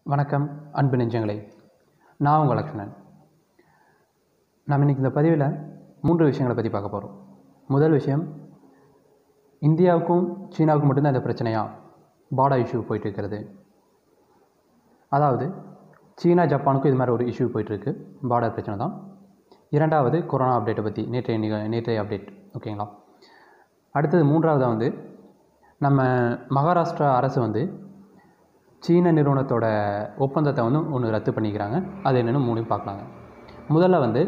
வணக்கம் அன்பு நெஞ்சங்களே நான் உங்கள் லக்ஷ்மணன் நாம் இன்றைக்கி இந்த பதிவில் மூன்று விஷயங்களை பற்றி பார்க்க போகிறோம் முதல் விஷயம் இந்தியாவுக்கும் சீனாவுக்கும் மட்டும்தான் இந்த பிரச்சனையா பாடா இஷ்யூ போயிட்டு இருக்கிறது அதாவது சீனா ஜப்பானுக்கும் இது மாதிரி ஒரு இஷ்யூ போயிட்டுருக்கு பார்டர் பிரச்சனை தான் இரண்டாவது கொரோனா அப்டேட்டை பற்றி நேற்றைய நிக நேற்றைய அப்டேட் ஓகேங்களா அடுத்தது மூன்றாவதாக வந்து நம்ம மகாராஷ்டிரா அரசு வந்து சீன நிறுவனத்தோட ஒப்பந்தத்தை வந்து ஒன்று ரத்து பண்ணிக்கிறாங்க அது என்னென்னு மூணையும் பார்க்கலாங்க முதல்ல வந்து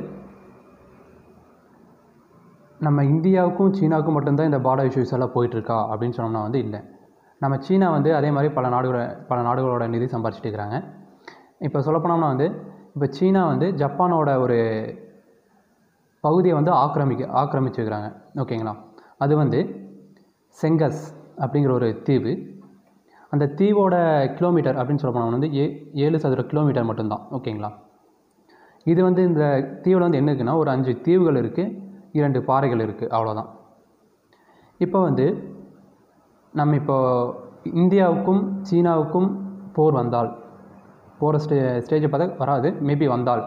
நம்ம இந்தியாவுக்கும் சீனாவுக்கும் மட்டும்தான் இந்த பார்டர் இஷ்யூஸ் எல்லாம் போயிட்டுருக்கா அப்படின்னு சொன்னோம்னா வந்து இல்லை நம்ம சீனா வந்து அதே மாதிரி பல நாடுகளோட பல நாடுகளோட நிதி சம்பாரிச்சிட்டு இருக்கிறாங்க இப்போ சொல்லப்போனோம்னா வந்து இப்போ சீனா வந்து ஜப்பானோட ஒரு பகுதியை வந்து ஆக்கிரமிக்க ஆக்கிரமிச்சுக்கிறாங்க ஓகேங்களா அது வந்து செங்கஸ் அப்படிங்கிற ஒரு தீவு அந்த தீவோட கிலோமீட்டர் அப்படின்னு சொல்ல போனால் வந்து ஏ ஏழு சதுர கிலோமீட்டர் மட்டும்தான் ஓகேங்களா இது வந்து இந்த தீவில் வந்து என்ன இருக்குன்னா ஒரு அஞ்சு தீவுகள் இருக்குது இரண்டு பாறைகள் இருக்குது அவ்வளோதான் இப்போ வந்து நம்ம இப்போ இந்தியாவுக்கும் சீனாவுக்கும் போர் வந்தால் போகிற ஸ்டே ஸ்டேஜை பார்த்தா வராது மேபி வந்தால்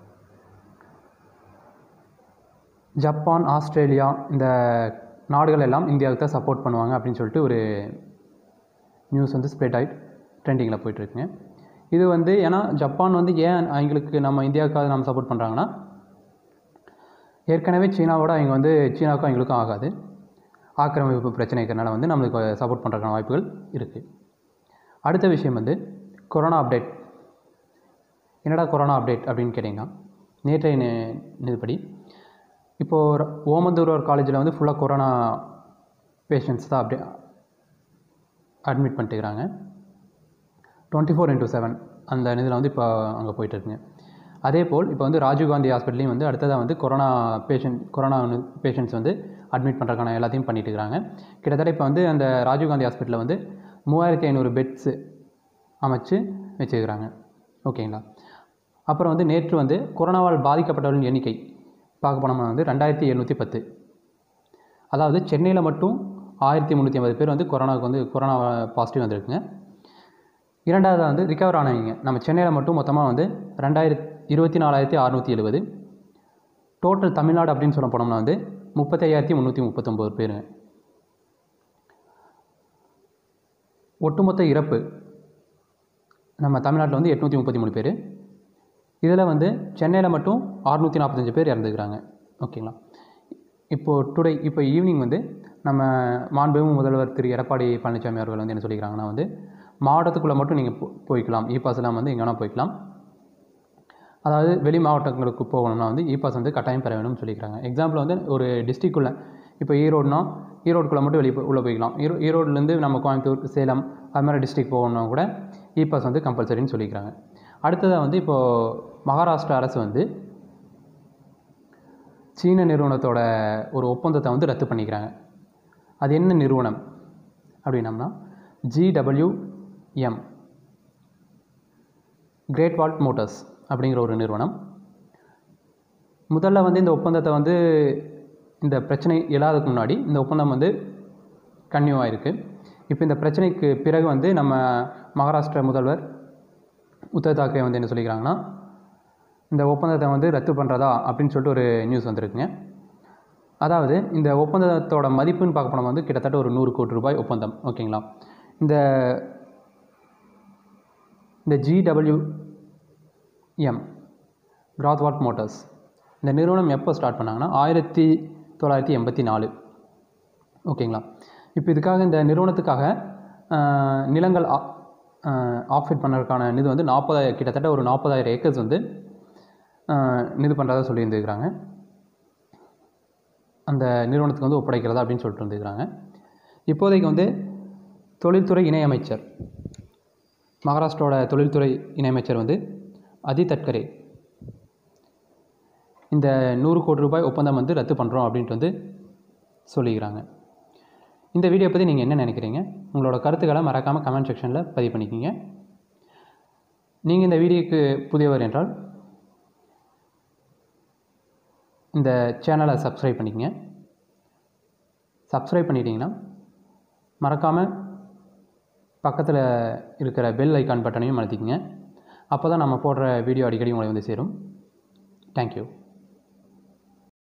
ஜப்பான் ஆஸ்திரேலியா இந்த நாடுகள் எல்லாம் இந்தியாவுக்கு தான் சப்போர்ட் பண்ணுவாங்க அப்படின்னு சொல்லிட்டு ஒரு நியூஸ் வந்து ஸ்ப்ரெட் ஆகிட்டு ட்ரெண்டிங்கில் போயிட்டுருக்குங்க இது வந்து ஏன்னா ஜப்பான் வந்து ஏன் அவங்களுக்கு நம்ம இந்தியாவுக்காக நம்ம சப்போர்ட் பண்ணுறாங்கன்னா ஏற்கனவே சீனாவோட அவங்க வந்து சீனாவுக்கும் அவங்களுக்கும் ஆகாது ஆக்கிரமிப்பு பிரச்சனை இருக்கிறனால வந்து நம்மளுக்கு சப்போர்ட் பண்ணுறதுக்கான வாய்ப்புகள் இருக்குது அடுத்த விஷயம் வந்து கொரோனா அப்டேட் என்னடா கொரோனா அப்டேட் அப்படின்னு கேட்டிங்கன்னா நேற்றைய நி- இதுபடி இப்போது ஓமந்தூர் காலேஜில் வந்து ஃபுல்லாக கொரோனா பேஷண்ட்ஸ் தான் அப்படியே அட்மிட் பண்ணிட்டுக்கிறாங்க டுவெண்ட்டி ஃபோர் இன்ட்டு செவன் அந்த இதில் வந்து இப்போ அங்கே போயிட்டுருக்குங்க அதே போல் இப்போ வந்து ராஜீவ்காந்தி ஹாஸ்பிட்டலையும் வந்து அடுத்ததாக வந்து கொரோனா பேஷண்ட் கொரோனா பேஷண்ட்ஸ் வந்து அட்மிட் பண்ணுறதுக்கான எல்லாத்தையும் பண்ணிட்டு இருக்கிறாங்க கிட்டத்தட்ட இப்போ வந்து அந்த ராஜீவ்காந்தி ஹாஸ்பிட்டலில் வந்து மூவாயிரத்தி ஐநூறு பெட்ஸு அமைச்சு வச்சுருக்கிறாங்க ஓகேங்களா அப்புறம் வந்து நேற்று வந்து கொரோனாவால் பாதிக்கப்பட்டவர்களின் எண்ணிக்கை பார்க்க போனோம்னா வந்து ரெண்டாயிரத்தி எழுநூற்றி பத்து அதாவது சென்னையில் மட்டும் ஆயிரத்தி முந்நூற்றி ஐம்பது பேர் வந்து கொரோனாவுக்கு வந்து கொரோனா பாசிட்டிவ் வந்திருக்குங்க இரண்டாவதாக வந்து ரிகவர் ஆனவங்க நம்ம சென்னையில் மட்டும் மொத்தமாக வந்து ரெண்டாயிரத்தி இருபத்தி நாலாயிரத்தி அறநூற்றி எழுபது டோட்டல் தமிழ்நாடு அப்படின்னு சொல்ல போனோம்னா வந்து முப்பத்தையாயிரத்தி முந்நூற்றி முப்பத்தொம்போது பேருங்க ஒட்டுமொத்த இறப்பு நம்ம தமிழ்நாட்டில் வந்து எட்நூற்றி முப்பத்தி மூணு பேர் இதில் வந்து சென்னையில் மட்டும் அறுநூற்றி நாற்பத்தஞ்சு பேர் இறந்துக்கிறாங்க ஓகேங்களா இப்போது டுடே இப்போ ஈவினிங் வந்து நம்ம மாண்புமிகு முதல்வர் திரு எடப்பாடி பழனிசாமி அவர்கள் வந்து என்ன சொல்லிக்கிறாங்கன்னா வந்து மாவட்டத்துக்குள்ளே மட்டும் நீங்கள் போய்க்கலாம் இ பாஸ் எல்லாம் வந்து எங்கே வேணால் போய்க்கலாம் அதாவது வெளி மாவட்டங்களுக்கு போகணும்னா வந்து இ பாஸ் வந்து கட்டாயம் பெற வேணும்னு சொல்லிக்கிறாங்க எக்ஸாம்பிள் வந்து ஒரு டிஸ்ட்ரிக்குள்ளே இப்போ ஈரோடுனா ஈரோடுக்குள்ளே மட்டும் வெளியே உள்ளே போய்க்கலாம் ஈரோ ஈரோடுலேருந்து நம்ம கோயம்புத்தூர் சேலம் அது மாதிரி டிஸ்ட்ரிக் போகணும்னா கூட இ பாஸ் வந்து கம்பல்சரின்னு சொல்லிக்கிறாங்க அடுத்ததாக வந்து இப்போது மகாராஷ்டிரா அரசு வந்து சீன நிறுவனத்தோட ஒரு ஒப்பந்தத்தை வந்து ரத்து பண்ணிக்கிறாங்க அது என்ன நிறுவனம் அப்படின்னம்னா ஜிடபிள்யூஎம் கிரேட் வால்ட் மோட்டர்ஸ் அப்படிங்கிற ஒரு நிறுவனம் முதல்ல வந்து இந்த ஒப்பந்தத்தை வந்து இந்த பிரச்சனை இல்லாததுக்கு முன்னாடி இந்த ஒப்பந்தம் வந்து கன்னியூ ஆயிருக்கு இப்போ இந்த பிரச்சனைக்கு பிறகு வந்து நம்ம மகாராஷ்டிரா முதல்வர் உத்தவ் தாக்கரே வந்து என்ன சொல்லிக்கிறாங்கன்னா இந்த ஒப்பந்தத்தை வந்து ரத்து பண்ணுறதா அப்படின்னு சொல்லிட்டு ஒரு நியூஸ் வந்திருக்குங்க அதாவது இந்த ஒப்பந்தத்தோட மதிப்புன்னு பார்க்க போனோம் வந்து கிட்டத்தட்ட ஒரு நூறு கோடி ரூபாய் ஒப்பந்தம் ஓகேங்களா இந்த இந்த ஜிடபிள்யூஎம் கிராத்வாட் மோட்டார்ஸ் இந்த நிறுவனம் எப்போ ஸ்டார்ட் பண்ணாங்கன்னா ஆயிரத்தி தொள்ளாயிரத்தி எண்பத்தி நாலு ஓகேங்களா இப்போ இதுக்காக இந்த நிறுவனத்துக்காக ஆஹ், நிலங்கள் ஆஃபிட் பண்ணுறதுக்கான இது வந்து நாற்பதாயிரம் கிட்டத்தட்ட ஒரு நாற்பதாயிரம் ஏக்கர்ஸ் வந்து ஆஹ், இது பண்ணுறதா சொல்லியிருந்துருக்கிறாங்க அந்த நிறுவனத்துக்கு வந்து ஒப்படைக்கிறதா அப்படின்னு சொல்லிட்டு இருந்துருக்கிறாங்க இப்போதைக்கு வந்து தொழில்துறை இணையமைச்சர் மகாராஷ்டிராவோட தொழில்துறை இணையமைச்சர் வந்து அதித் தட்கரே இந்த நூறு கோடி ரூபாய் ஒப்பந்தம் வந்து ரத்து பண்ணுறோம் அப்படின்ட்டு வந்து சொல்லிக்கிறாங்க இந்த வீடியோ பற்றி நீங்கள் என்ன நினைக்கிறீங்க உங்களோட கருத்துக்களை மறக்காமல் கமெண்ட் செக்ஷனில் பதிவு பண்ணிக்கிங்க நீங்கள் இந்த வீடியோக்கு புதியவர் என்றால் இந்த சேனலை சப்ஸ்கிரைப் பண்ணிக்கங்க சப்ஸ்கிரைப் பண்ணிட்டீங்கன்னா மறக்காமல் பக்கத்தில் இருக்கிற பெல் ஐக்கான் பட்டனையும் அழுத்திக்கங்க அப்போ தான் நம்ம போடுற வீடியோ அடிக்கடி உங்களை வந்து சேரும் தேங்க்யூ